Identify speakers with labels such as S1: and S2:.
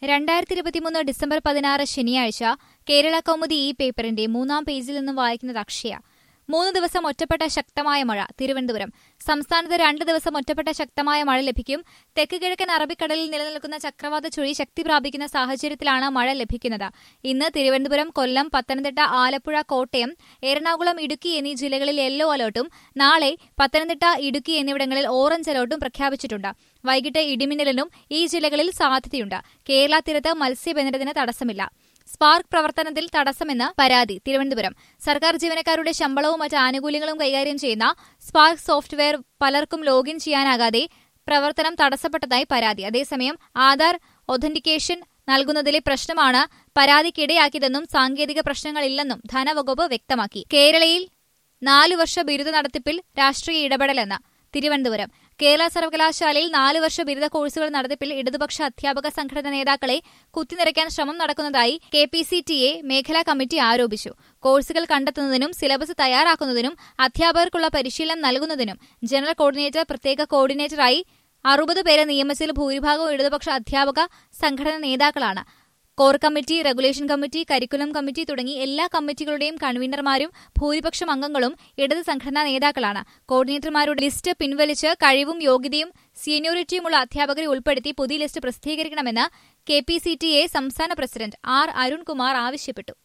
S1: രണ്ടായിരത്തി ഇരുപത്തിമൂന്ന് ഡിസംബർ പതിനാറ് ശനിയാഴ്ച കേരള കൗമുദി ഈ പേപ്പറിന്റെ മൂന്നാം പേജിൽ നിന്ന് വായിക്കുന്നത് അക്ഷയ മൂന്ന് ദിവസം ഒറ്റപ്പെട്ട ശക്തമായ മഴ തിരുവനന്തപുരം സംസ്ഥാനത്ത് രണ്ട് ദിവസം ഒറ്റപ്പെട്ട ശക്തമായ മഴ ലഭിക്കും തെക്ക് കിഴക്കൻ അറബിക്കടലിൽ നിലനിൽക്കുന്ന ചക്രവാത ചുഴി ശക്തി പ്രാപിക്കുന്ന സാഹചര്യത്തിലാണ് മഴ ലഭിക്കുന്നത് ഇന്ന് തിരുവനന്തപുരം കൊല്ലം പത്തനംതിട്ട ആലപ്പുഴ കോട്ടയം എറണാകുളം ഇടുക്കി എന്നീ ജില്ലകളിൽ യെല്ലോ അലർട്ടും നാളെ പത്തനംതിട്ട ഇടുക്കി എന്നിവിടങ്ങളിൽ ഓറഞ്ച് അലർട്ടും പ്രഖ്യാപിച്ചിട്ടുണ്ട് വൈകിട്ട് ഇടിമിന്നലിനും ഈ ജില്ലകളിൽ സാധ്യതയുണ്ട് കേരള തീരത്ത് മത്സ്യബന്ധനത്തിന് തടസ്സമില്ല സ്പാർക്ക് പ്രവർത്തനത്തിൽ തടസ്സമെന്ന് പരാതി തിരുവനന്തപുരം സർക്കാർ ജീവനക്കാരുടെ ശമ്പളവും മറ്റ് ആനുകൂല്യങ്ങളും കൈകാര്യം ചെയ്യുന്ന സ്പാർക്ക് സോഫ്റ്റ്വെയർ പലർക്കും ലോഗിൻ ചെയ്യാനാകാതെ പ്രവർത്തനം തടസ്സപ്പെട്ടതായി പരാതി അതേസമയം ആധാർ ഒഥന്റിക്കേഷൻ നൽകുന്നതിലെ പ്രശ്നമാണ് പരാതിക്കിടയാക്കിയതെന്നും സാങ്കേതിക പ്രശ്നങ്ങളില്ലെന്നും ധനവകുപ്പ് വ്യക്തമാക്കി കേരളയിൽ നാലു വർഷ ബിരുദ നടത്തിപ്പിൽ രാഷ്ട്രീയ ഇടപെടലെന്ന് തിരുവനന്തപുരം കേരള സർവകലാശാലയിൽ നാല് വർഷ ബിരുദ കോഴ്സുകൾ നടത്തിപ്പിൽ ഇടതുപക്ഷ അധ്യാപക സംഘടന നേതാക്കളെ കുത്തിനിറയ്ക്കാൻ ശ്രമം നടക്കുന്നതായി K P C T A മേഖലാ കമ്മിറ്റി ആരോപിച്ചു കോഴ്സുകൾ കണ്ടെത്തുന്നതിനും സിലബസ് തയ്യാറാക്കുന്നതിനും അധ്യാപകർക്കുള്ള പരിശീലനം നൽകുന്നതിനും ജനറൽ കോർഡിനേറ്റർ പ്രത്യേക കോർഡിനേറ്ററായി അറുപത് പേരെ നിയമിച്ചതിൽ ഭൂരിഭാഗവും ഇടതുപക്ഷ അധ്യാപക സംഘടന നേതാക്കളാണ് core committee regulation committee curriculum committee തുടങ്ങി എല്ലാ കമ്മിറ്റികളുടെയും കൺവീനർമാരും ഭൂരിപക്ഷം അംഗങ്ങളും ഇടത് സംഘടനാ നേതാക്കളാണ് കോർഡിനേറ്റർമാരുടെ ലിസ്റ്റ് പിൻവലിച്ച് കഴിവും യോഗ്യതയും സീനിയോറിറ്റിയുമുള്ള അധ്യാപകരെ ഉൾപ്പെടുത്തി പുതിയ ലിസ്റ്റ് പ്രസിദ്ധീകരിക്കണമെന്ന് K P C T A സംസ്ഥാന പ്രസിഡന്റ് ആർ അരുൺകുമാർ ആവശ്യപ്പെട്ടു